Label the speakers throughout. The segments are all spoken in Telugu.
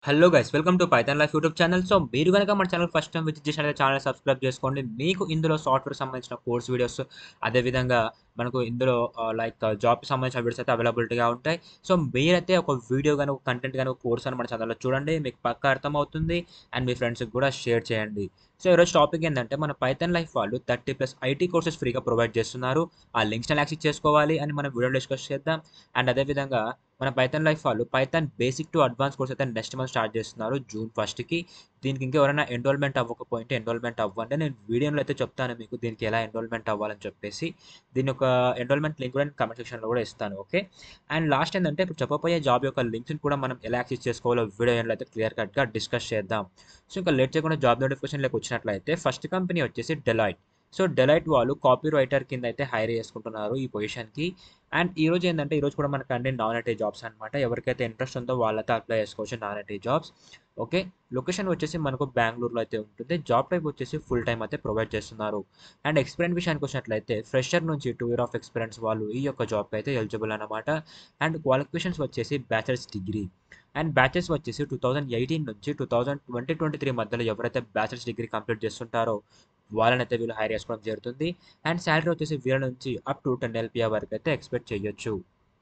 Speaker 1: hello guys welcome to Python life YouTube channel so మీరు కనుక మన ఛానల్ ఫస్ట్ టైం విజిట్ చేసినట్లయితే ఛానల్ సబ్స్క్రైబ్ చేసుకోండి మీకు ఇందులో సాఫ్ట్వేర్ సంబంధించిన కోర్స్ వీడియోస్ అదేవిధంగా మనకు ఇందులో లైక్ జాబ్కి సంబంధించిన వీడియోస్ అయితే అవైలబిలిటీగా ఉంటాయి సో మీరైతే ఒక వీడియో కానీ ఒక కంటెంట్ కానీ ఒక కోర్స్ అని మన ఛానల్లో చూడండి మీకు పక్కా అర్థమవుతుంది అండ్ మీ ఫ్రెండ్స్కి కూడా షేర్ చేయండి సో ఈరోజు టాపిక్ ఏంటంటే మన పైథాన్ లైఫ్ వాళ్ళు థర్టీ ప్లస్ ఐటీ కోర్సెస్ ఫ్రీగా ప్రొవైడ్ చేస్తున్నారు ఆ లింక్స్ని యాక్సెస్ చేసుకోవాలి అని మనం వీడియో డిస్కస్ చేద్దాం అండ్ అదేవిధంగా మన పైథాన్ లైఫ్ వాళ్ళు Python basic to advance course అయితే నెక్స్ట్ మంత్ స్టార్ట్ చేస్తున్నారు జూన్ ఫస్ట్కి దీనికి ఇంకా ఎవరైనా ఎన్రోల్మెంట్ అవ్వకపోయింటే ఎన్రోల్మెంట్ అవ్వండి నేను వీడియోలో అయితే చెప్తాను మీకు దీనికి ఎలా ఎన్రోల్మెంట్ అవ్వాలని చెప్పేసి దీని యొక్క ఎన్రోల్మెంట్ లింక్ కూడా నేను కమెంట్ సెక్షన్లో కూడా ఇస్తాను ఓకే అండ్ లాస్ట్ ఏంటంటే ఇప్పుడు చెప్పబోయే జాబ్ యొక్క లింక్స్ని కూడా మనం ఎలా యాక్సెస్ చేసుకోవాలో వీడియో అయితే క్లియర్ కట్గా డిస్కస్ చేద్దాం సో ఇంకా లేట్ చేయకుండా జాబ్ నోటిఫికేషన్లోకి వచ్చినట్లయితే ఫస్ట్ కంపెనీ వచ్చేసి డెలాయిట్ సో డెలైట్ వాళ్ళు కాపీ రైటర్ కింద అయితే హైర్ చేసుకుంటున్నారు ఈ పొజిషన్కి అండ్ ఈ రోజు ఏంటంటే ఈరోజు కూడా మనకు అన్ని నాన్ ఐటీ జాబ్స్ అనమాట ఎవరికైతే ఇంట్రెస్ట్ ఉందో వాళ్ళతో అప్లై చేసుకోవచ్చు non IT jobs okay location వచ్చేసి మనకు బెంగళూరులో అయితే ఉంటుంది జాబ్ టైప్ వచ్చేసి ఫుల్ టైం అయితే ప్రొవైడ్ చేస్తున్నారు అండ్ ఎక్స్పీరియన్స్ విషయానికి వచ్చినట్లయితే ఫ్రెషర్ నుంచి టూ ఇయర్ ఆఫ్ ఎక్స్పీరియన్స్ వాళ్ళు ఈ యొక్క జాబ్కి అయితే ఎలిజిబుల్ అనమాట అండ్ క్వాలిఫికేషన్స్ వచ్చేసి బ్యాచిలర్స్ డిగ్రీ అండ్ బ్యాచెస్ వచ్చేసి టూ థౌజండ్ ఎయిటీన్ నుంచి two thousand twenty twenty three మధ్యలో ఎవరైతే బ్యాచిలర్స్ డిగ్రీ కంప్లీట్ చేస్తుంటారో వాళ్ళని అయితే వీళ్ళు హైర్ చేసుకోవడం జరుగుతుంది అండ్ శాలరీ వచ్చేసి వీళ్ళ నుంచి అప్ టు టెన్ ఎల్పిఆర్ వరకు అయితే ఎక్స్పెక్ట్ చేయొచ్చు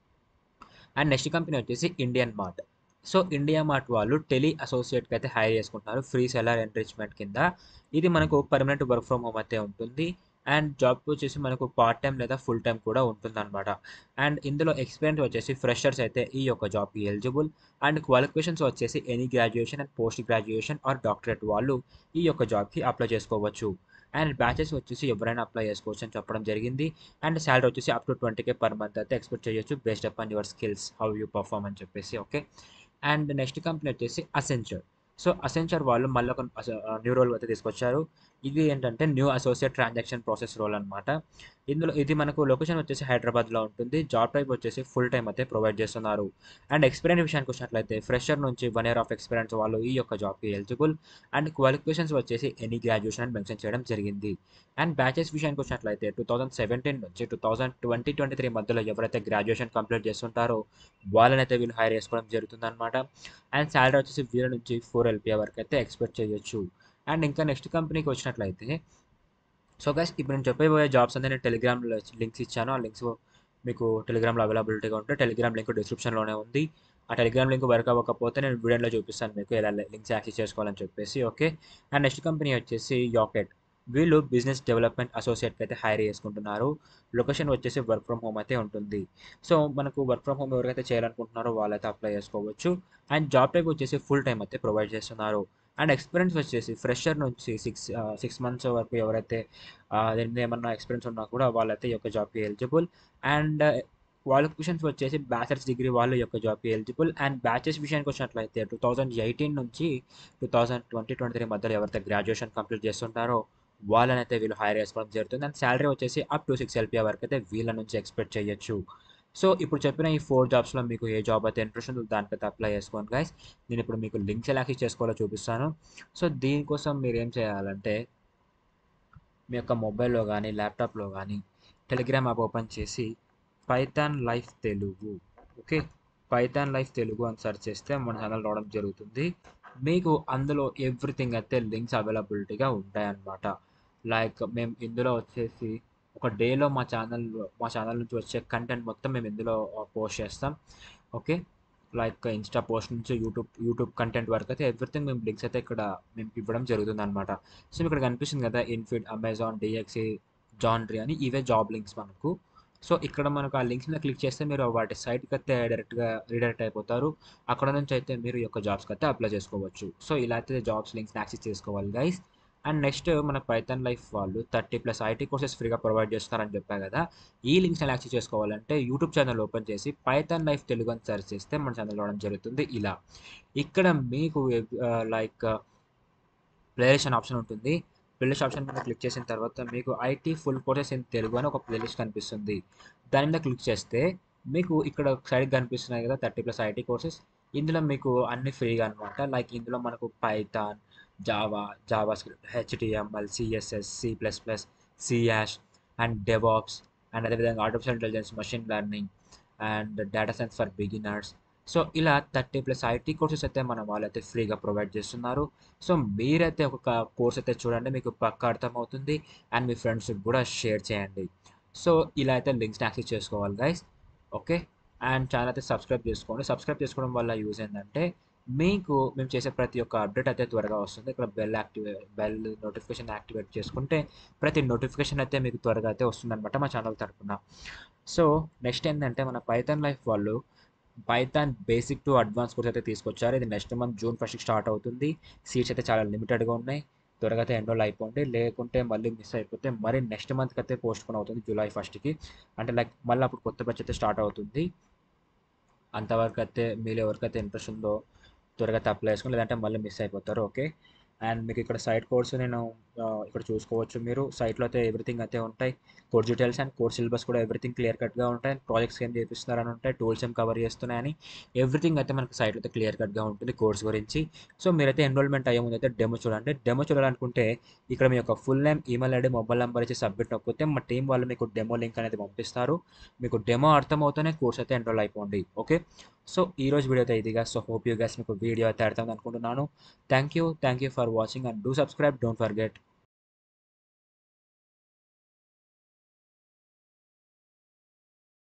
Speaker 1: అండ్ నెక్స్ట్ కంపెనీ వచ్చేసి Indian mart so India mart వాళ్ళు టెలి అసోసియేట్కి అయితే హైర్ చేసుకుంటున్నారు ఫ్రీ సెలర్ ఎంట్రిచ్మెంట్ కింద ఇది మనకు పర్మనెంట్ వర్క్ ఫ్రమ్ హోమ్ అయితే ఉంటుంది అండ్ జాబ్ వచ్చేసి మనకు పార్ట్ టైం లేదా ఫుల్ టైం కూడా ఉంటుందన్నమాట అండ్ ఇందులో ఎక్స్పీరియన్స్ వచ్చేసి ఫ్రెషర్స్ అయితే ఈ యొక్క జాబ్కి ఎలిజిబుల్ అండ్ క్వాలిఫికేషన్స్ వచ్చేసి any graduation and post graduation or doctorate వాళ్ళు ఈ యొక్క జాబ్కి అప్లై చేసుకోవచ్చు అండ్ బ్యాచెస్ వచ్చేసి ఎవరైనా అప్లై చేసుకోవచ్చు అని చెప్పడం జరిగింది అండ్ శాలరీ వచ్చేసి up to twenty K per month అయితే ఎక్స్పెక్ట్ చేయొచ్చు based up on your skills how you perform అని చెప్పేసి ఓకే అండ్ నెక్స్ట్ కంపెనీ వచ్చేసి అసెంచర్ సో అసెంచర్ వాళ్ళు మళ్ళీ ఒక న్యూ రోల్ అయితే తీసుకొచ్చారు ఇది ఏంటంటే new associate transaction process role అనమాట ఇందులో ఇది మనకు లొకేషన్ వచ్చేసి హైదరాబాద్లో ఉంటుంది జాబ్ టైప్ వచ్చేసి ఫుల్ టైం అయితే ప్రొవైడ్ చేస్తున్నారు అండ్ ఎక్స్పీరియన్స్ విషయానికి వచ్చినట్లయితే ఫ్రెషర్ నుంచి వన్ ఇయర్ ఆఫ్ ఎక్స్పీరియన్స్ వాళ్ళు ఈ యొక్క జాబ్కి ఎలిజిబుల్ అండ్ క్వాలిఫికేషన్స్ వచ్చేసి ఎనీ గ్రాడ్యుయేషన్ అని మెన్షన్ చేయడం జరిగింది అండ్ బ్యాచెస్ విషయానికి వచ్చినట్లయితే టూ థౌసండ్ సెవెంటీన్ నుంచి two thousand twenty twenty three మధ్యలో ఎవరైతే గ్రాడ్యుయేషన్ కంప్లీట్ చేస్తుంటారో వాళ్ళని అయితే వీళ్ళు హైర్ చేసుకోవడం జరుగుతుంది అనమాట అండ్ శాలరీ వచ్చేసి వీళ్ళ నుంచి ఫోర్ ఎల్పిఆర్ వరకు అయితే ఎక్స్పెక్ట్ చేయొచ్చు అండ్ ఇంకా నెక్స్ట్ కంపెనీకి వచ్చినట్లయితే సో గైస్ ఇప్పుడు నేను చెప్పబోయే జాబ్స్ అంటే నేను టెలిగ్రామ్లో లింక్స్ ఇచ్చాను ఆ లింక్స్ మీకు టెలిగ్రామ్లో అవైలబిలిటీగా ఉంటే టెలిగ్రామ్ లింక్ డిస్క్రిప్షన్లోనే ఉంది ఆ టెలిగ్రామ్ లింక్ వర్క్ అవ్వకపోతే నేను వీడియోలో చూపిస్తాను మీకు ఎలా లింక్స్ యాక్సెస్ చేసుకోవాలని చెప్పేసి ఓకే అండ్ నెక్స్ట్ కంపెనీ వచ్చేసి యాకెట్ వీళ్ళు బిజినెస్ డెవలప్మెంట్ అసోసియేట్కి అయితే హైర్ చేసుకుంటున్నారు లొకేషన్ వచ్చేసి వర్క్ ఫ్రమ్ హోమ్ అయితే ఉంటుంది సో మనకు వర్క్ ఫ్రమ్ హోమ్ ఎవరైతే చేయాలనుకుంటున్నారో వాళ్ళైతే అప్లై చేసుకోవచ్చు అండ్ జాబ్ టైప్ వచ్చేసి ఫుల్ టైం అయితే ప్రొవైడ్ చేస్తున్నారు అండ్ ఎక్స్పీరియన్స్ వచ్చేసి ఫ్రెషర్ నుంచి సిక్స్ సిక్స్ మంత్స్ వరకు ఎవరైతే దీని మీద ఏమన్నా ఎక్స్పీరియన్స్ ఉన్నా కూడా వాళ్ళైతే ఈ యొక్క జాబ్కి ఎలిజిబుల్ అండ్ క్వాలిఫికేషన్స్ వచ్చేసి బ్యాచిలర్స్ డిగ్రీ వాళ్ళు యొక్క జాబ్కి ఎలిజిబుల్ అండ్ బ్యాచెస్ విషయానికి వచ్చినట్లయితే టూ థౌజండ్ ఎయిటీన్ నుంచి two thousand twenty twenty three మధ్యలో ఎవరైతే గ్రాడ్యుయేషన్ కంప్లీట్ చేస్తుంటారో వాళ్ళని అయితే వీళ్ళు హైర్ చేసుకోవడం జరుగుతుంది అండ్ శాలరీ వచ్చేసి అప్ టు సిక్స్ ఎల్పిఆర్ వరకు అయితే వీళ్ళ నుంచి ఎక్స్పెక్ట్ చేయొచ్చు సో ఇప్పుడు చెప్పిన ఈ ఫోర్ జాబ్స్లో మీకు ఏ జాబ్ అయితే ఇంట్రెస్ట్ ఉందో దానికైతే అప్లై చేసుకోండి గైస్ నేను ఇప్పుడు మీకు లింక్స్ ఎలా యాక్సెస్ చేసుకోవాలో చూపిస్తాను సో దీనికోసం మీరు ఏం చేయాలంటే మీ యొక్క మొబైల్లో కానీ ల్యాప్టాప్లో కానీ టెలిగ్రామ్ యాప్ ఓపెన్ చేసి Python life Telugu okay Python life Telugu అని సెర్చ్ చేస్తే మన ఛానల్ రావడం జరుగుతుంది మీకు అందులో ఎవ్రీథింగ్ అయితే లింక్స్ అవైలబిలిటీగా ఉంటాయన్నమాట లైక్ మేము ఇందులో వచ్చేసి ఒక డేలో మా ఛానల్ మా ఛానల్ నుంచి వచ్చే కంటెంట్ మొత్తం మేము ఇందులో పోస్ట్ చేస్తాం ఓకే లైక్ ఇన్స్టా పోస్ట్ నుంచి యూట్యూబ్ యూట్యూబ్ కంటెంట్ వరకు అయితే ఎవ్రీథింగ్ మేము లింక్స్ అయితే ఇక్కడ మేము ఇవ్వడం జరుగుతుంది అనమాట సో ఇక్కడ కనిపిస్తుంది కదా ఇన్ఫిడ్ అమెజాన్ డిఎక్సి జాన్డ్రీ అని ఇవే జాబ్ లింక్స్ మనకు సో ఇక్కడ మనకు ఆ లింక్స్ మీద క్లిక్ చేస్తే మీరు వాటి సైట్కి అయితే డైరెక్ట్గా రీడైరెక్ట్ అయిపోతారు అక్కడ నుంచి అయితే మీరు ఈ యొక్క జాబ్స్కి అయితే అప్లై చేసుకోవచ్చు సో ఇలా అయితే జాబ్స్ లింక్స్ యాక్సెస్ చేసుకోవాలి గైస్ అండ్ నెక్స్ట్ మన పైథాన్ లైఫ్ వాళ్ళు థర్టీ ప్లస్ ఐటీ కోర్సెస్ ఫ్రీగా ప్రొవైడ్ చేస్తారని చెప్పారు కదా ఈ లింక్స్ ఎలా యాక్సెస్ చేసుకోవాలంటే యూట్యూబ్ ఛానల్ ఓపెన్ చేసి పైథాన్ లైఫ్ తెలుగు అని సెర్చ్ చేస్తే మన ఛానల్ రావడం జరుగుతుంది ఇలా ఇక్కడ మీకు లైక్ ప్లేలిస్ట్ అనే ఆప్షన్ ఉంటుంది ప్లేలిస్ట్ ఆప్షన్ మీద క్లిక్ చేసిన తర్వాత మీకు IT full courses in Telugu అని ఒక ప్లేలిస్ట్ కనిపిస్తుంది దాని మీద క్లిక్ చేస్తే మీకు ఇక్కడ సైడ్ కనిపిస్తున్నాయి కదా థర్టీ ప్లస్ ఐటీ కోర్సెస్ ఇందులో మీకు అన్ని ఫ్రీగా అనమాట లైక్ ఇందులో మనకు Python Java JavaScript HTML CSS C plus plus సియాష్ అండ్ డెవాప్స్ అండ్ అదేవిధంగా artificial intelligence machine learning and data science for beginners so ఇలా థర్టీ ప్లస్ ఐటీ కోర్సెస్ అయితే మన వాళ్ళైతే ఫ్రీగా ప్రొవైడ్ చేస్తున్నారు సో మీరైతే ఒక కోర్స్ అయితే చూడండి మీకు పక్కా అర్థమవుతుంది అండ్ మీ ఫ్రెండ్స్కి కూడా షేర్ చేయండి సో ఇలా అయితే లింక్స్ని యాక్సెస్ చేసుకోవాలి గైస్ ఓకే అండ్ ఛానల్ అయితే సబ్స్క్రైబ్ చేసుకోండి సబ్స్క్రైబ్ చేసుకోవడం వల్ల యూజ్ ఏంటంటే మీకు మేము చేసే ప్రతి ఒక్క అప్డేట్ అయితే త్వరగా వస్తుంది ఇక్కడ bell activate bell notification activate చేసుకుంటే ప్రతి నోటిఫికేషన్ అయితే మీకు త్వరగా అయితే వస్తుందన్నమాట మా ఛానల్ తరపున సో నెక్స్ట్ ఏంటంటే మన పైథాన్ లైఫ్ వాళ్ళు Python basic to advance course అయితే తీసుకొచ్చారు ఇది నెక్స్ట్ మంత్ జూన్ ఫస్ట్కి స్టార్ట్ అవుతుంది సీట్స్ అయితే చాలా లిమిటెడ్గా ఉన్నాయి త్వరగా అయితే ఎన్రోల్ అయిపోండి లేకుంటే మళ్ళీ మిస్ అయిపోతే మరి నెక్స్ట్ మంత్కి అయితే పోస్ట్ పోన్ అవుతుంది జూలై ఫస్ట్కి అంటే లైక్ మళ్ళీ అప్పుడు కొత్త బ్యాచ్ అయితే స్టార్ట్ అవుతుంది అంతవరకు అయితే మీరు ఎవరికైతే ఇంట్రెస్ట్ ఉందో త్వరగా అయితే అప్లై చేసుకుని లేదంటే మళ్ళీ మిస్ అయిపోతారు ఓకే అండ్ మీకు ఇక్కడ సైట్ కోర్స్ నేను ఆ, ఇక్కడ చూసుకోవచ్చు మీరు సైట్లో అయితే ఎవ్రీథింగ్ అయితే ఉంటాయి course details and course syllabus కూడా ఎవ్రీథింగ్ క్లియర్ కట్గా ఉంటాయి ప్రాజెక్ట్స్ ఏం చేపిస్తున్నారని ఉంటాయి టూల్స్ ఏం కవర్ చేస్తున్నాయని ఎవ్రీథింగ్ అయితే మనకి సైట్లో అయితే క్లియర్ కట్గా ఉంటుంది కోర్స్ గురించి సో మీరైతే ఎన్రోల్మెంట్ అయ్యే ముందు అయితే డెమో చూడండి డెమో చూడాలనుకుంటే ఇక్కడ మీ యొక్క full name email ID mobile number ఇచ్చి సబ్మిట్ నొక్కితే మా టీం వాళ్ళు మీకు డెమో లింక్ అనేది పంపిస్తారు మీకు డెమో అర్థమవుతూనే కోర్స్ అయితే ఎన్రోల్ అయిపోండి ఓకే సో ఈ రోజు వీడియో అయితే ఇదిగా సో హోప్ యూ గైస్ మీకు వీడియో అయితే అర్థం అనుకుంటున్నాను thank you thank you for watching and do subscribe don't forget